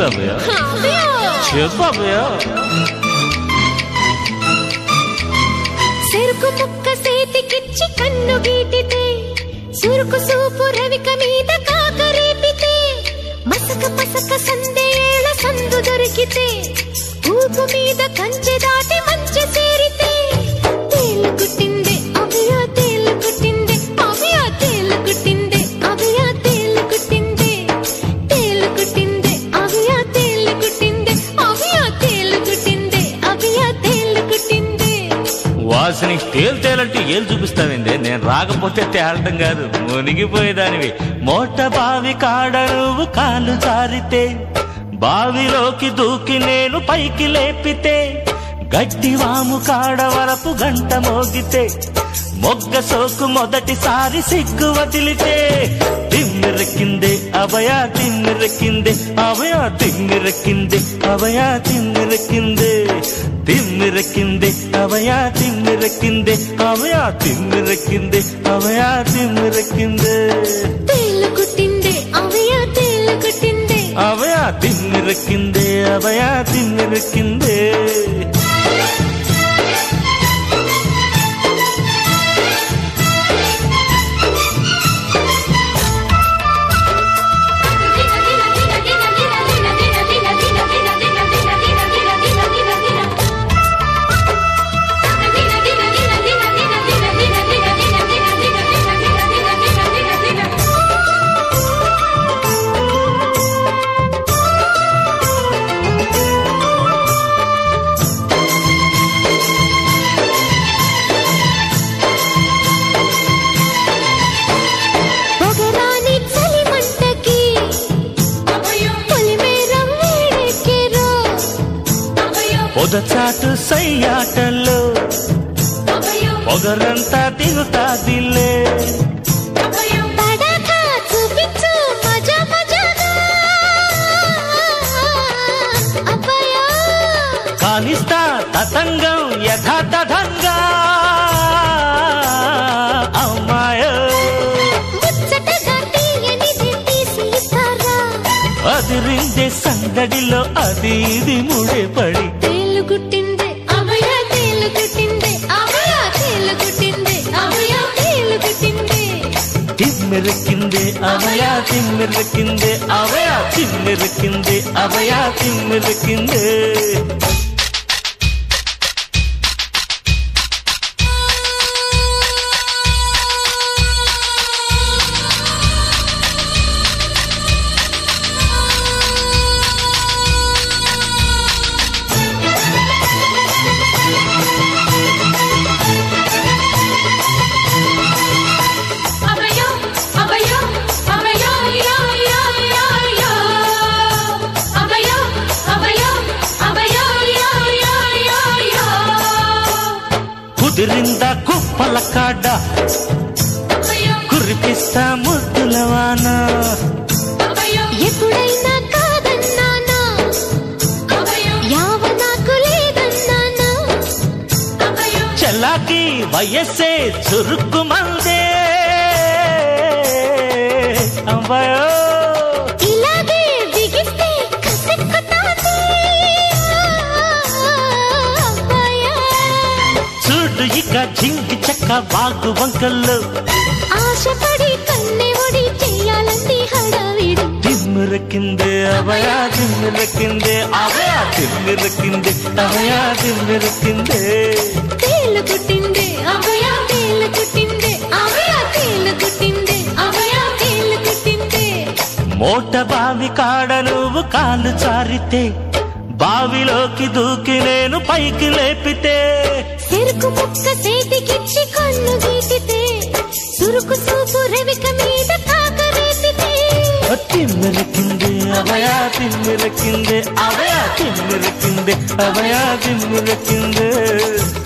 ఏముంది అభయ చెప్పు అభయ చెరుకు ముక్క సేతికిచ్చి కన్ను గీటితే సురుకు సూపు రవిక మీద కాకరేపితే మసక పసక సందేళ సందు దొరికితే ఊపు మీద కంచె దాటి మంచి సేరితే తేలు కుట్టిందే అభయ తేలు కుట్టిందే అభయ తేలు కుట్టిందే అభయ తేలు కుట్టిందే తేలు కుట్టిందే అభయ తేలు కుట్టిందే అభయ తేలు కుట్టిందే అభయ తేలు కుట్టిందే వాసిని తేలు తేలంటే ఏలు చూపిస్తావిందే నేను రాకపోతే తేలటం కాదు మునిగిపోయేదానివి మోట బావి కాడ నువ్వు కాలు జారితే బావిలోకి దూకి నేను పైకి లేపితే గడ్డి వాము కాడ వరపు గంట మోగితే మొగ్గ సోకు మొదటిసారి సిగ్గు వదిలితే తిమ్మిరెక్కిందే అభయ తిమ్మిరెక్కిందే అభయ తిమ్మిరెక్కిందే అభయ తిమ్మిరెక్కిందే తిమ్మిరెక్కిందే అభయ తిమ్మిరెక్కిందే అభయ తిమ్మిరెక్కిందే అభయ తిమ్మిరెక్కిందే తేలు కుట్టిందే అవయ తేలు కుట్టిందే అభయ తిమ్మిరెక్కిందే అభయ తిమ్మిరెక్కిందే పొగరాని చలి మంటకి పొలిమేరం వేడెక్కెరో పొదచాటు సయ్యాటల్లో పొగరంతా దిగుతాదిలే తడక చూపించు మజా మజాగా అబ్బయా కానిస్తా తతంగం యథాతథంగా అమ్మాయ ముచ్చటగా తీయనిది తీసి ఇస్తారా అదిరిందే సందడిలో అది ఇది ముడే పడి తేలు కుట్టిందే అభయ తేలు కుట్టిందే అభయ తేలు కుట్టిందే అభయ తేలు కుట్టిందే తిమ్మిరెక్కిందే అవయ తిమ్మిరెక్కిందే అవయ తిమ్మిరెక్కిందే అవయ తిమ్మిరెక్కిందే అభయ అభయ అభయ యో యో యో యో అభయ అభయ అభయ యో యో యో యో కుదిరిందా కుప్పల కాడ కురిపిస్తా ముద్దుల వాన ఎప్పుడైనా కాదన్నానా యావ నాకు లేదన్నానా చెల్లాకి వయస్సే చురుకు మందే అబ్బాయో ఇలాగే బిగిస్తే కసెక్కుతాది అబ్బాయా చూడు ఇక జింకి చెక్క బాగు వంకల్లో ఆశపడి కన్నె ఒడి చెయ్యాలంది హడావిడి తిమ్మిరెక్కిందే అవయ తిమ్మిరెక్కిందే అవయ తిమ్మిరెక్కిందే అవయ తిమ్మిరెక్కిందే తేలు కుట్టిందే అభయ తేలు కుట్టిందే అభయ తేలు కుట్టిందే అభయ తేలు కుట్టిందే మోట బావి కాడ నువ్వు కాలు చారితే బావిలోకి దూకి నేను పైకి లేపితే చెరుకు ముక్క చేతికిచ్చి కన్ను గీటితే సురుకు సూపు రవిక మీద కాకరేపితే తిమ్మిరెక్కిందే అవయ తిమ్మిరెక్కిందే అవయ తిమ్మిరెక్కిందే అవయ తిమ్మిరెక్కిందే